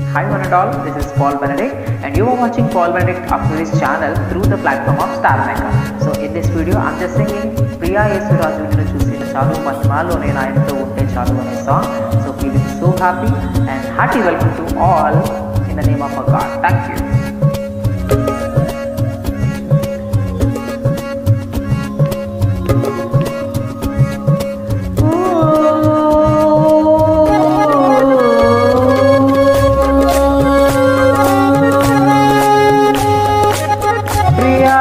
Hi one and all, this is Paul Benedict and you are watching Paul Benedict Akuri's channel through the platform of Star Mecca. So in this video, I'm just singing Priya Yesuraju నిన్ను చూసిన చాలు మహిమాలో నేను ఆయనతో ఉంటే చాలు అనే song so feeling so happy and hearty welcome to all in the name of a God thank you ప్రియా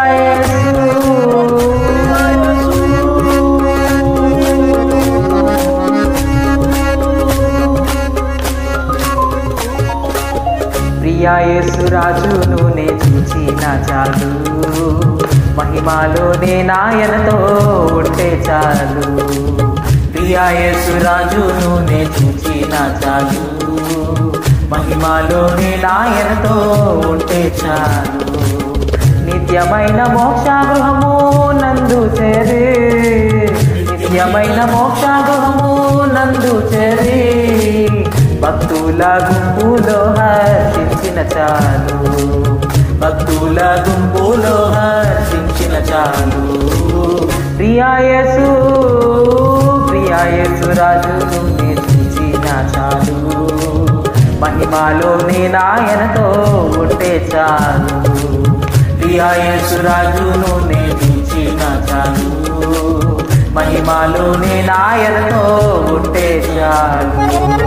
ప్రియా యేసురాజును నే చూచిన చాలు మహిమాలోనే నాయనతో ఉంటే చాలు ప్రియా యేసురాజును నే చూచిన చాలు మహిమాలోనే నాయనతో ఉంటే చాలు నిత్యమైన మోక్షాగృహము నందు చేరి నిత్యమైన మోక్షాగృహము నందు చేరి భక్తుల గుంపులో హర్షించిన చాలు భక్తుల గుంపులో హర్షించిన చాలు ప్రియాయసు ప్రియాయసు రాజును నిర్మించిన చాలు మహిమాలోని నాయనతో ఉంటే చాలు ప్రియాయసు రాజును నిర్మించిన చాలు మహిమాలోని నాయనతో ఉంటే చాలు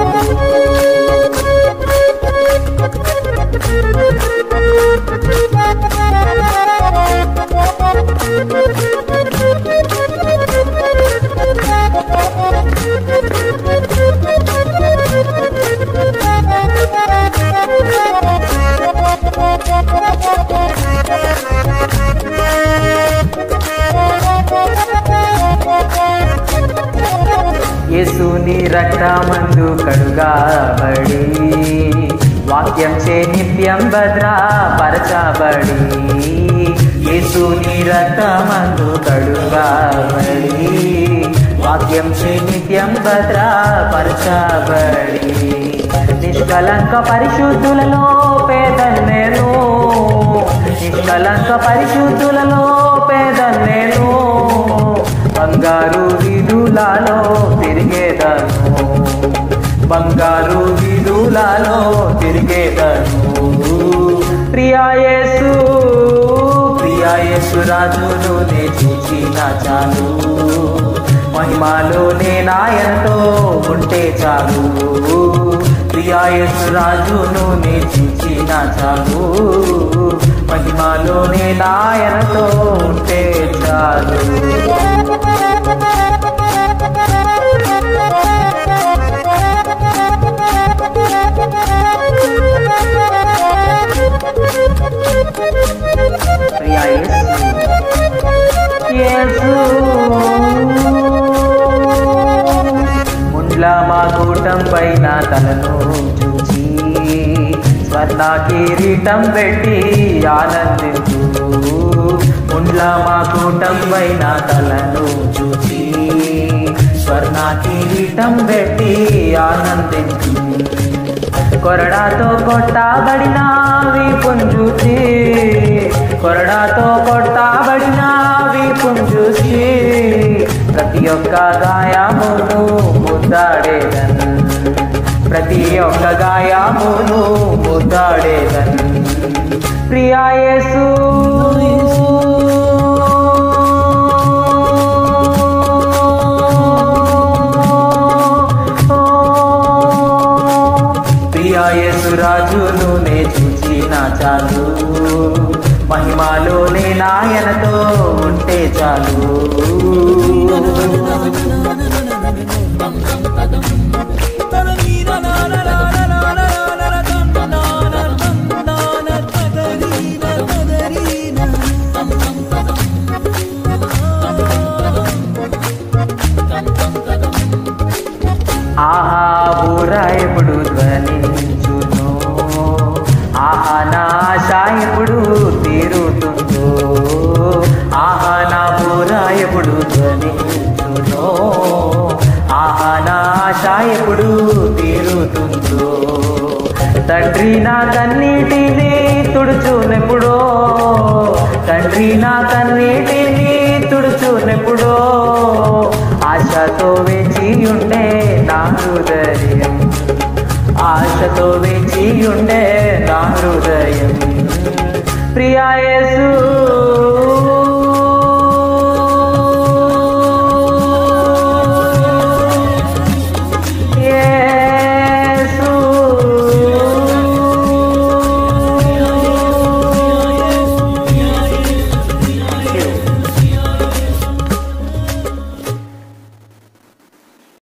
యేసుని రక్తమందు కడుగాబడి వాక్యం చే నిత్యం భద్రపరచబడి యేసుని రక్తమందు కడుగాబడి వాక్యం చే నిత్యం భద్రపరచబడి నిష్కలంక పరిశుద్ధులలో పేదన్నేను నిష్కలంక పరిశుద్ధులలో పేదన్నేను బంగారు వీధులలో తిరిగేదను బంగారు వీధులలో తిరిగేదను ప్రియాయేసు ప్రియాయేసు రాజును నే చూచిన చాలు మహిమాలో నే నాయనతో ఉంటే చాలు ప్రియాయేసు రాజును నే చూచిన చాలు మహిమాలో నే నాయనతో ఉంటే చాలు ప్రియా యేసు ముండ్ల మా కూటం పైన తలను చూచి స్వర్ణ కిరీటం పెట్టి ఆనందించు ముండ్ల మా కూటం పైన తలను చూచి స్వర్ణ కిరీటం పెట్టి ఆనందించు కొరడాతో కొట్టబడిన వీపును చూసి కొరడాతో కొట్టబడిన వీపును చూసి ప్రతి ఒక్క గాయమును ముద్దాడేదన్ ప్రతి ఒక్క గాయమును ముద్దాడేదన్ ప్రియాయేసు ప్రియాయేసురాజును నే చూచిన చాలు మహిమాలోనే నాయనతో ఉంటే చాలు ఆహా బూర ఎప్పుడు ధ్వనించును ఆహా నా ఆశ ఎప్పుడు తీరుతుందో ఆహా నా బూర ఎప్పుడు ధ్వనించును ఆహా నా ఆశ ఎప్పుడు తండ్రి నా కన్నీటిని తుడుచునెప్పుడో తండ్రి నా కన్నీటిని తుడుచునెప్పుడో ఆశతో వేచి ఉండే నా హృదయం ఆశతో వేచి ఉండే నా హృదయం ప్రియా యేసు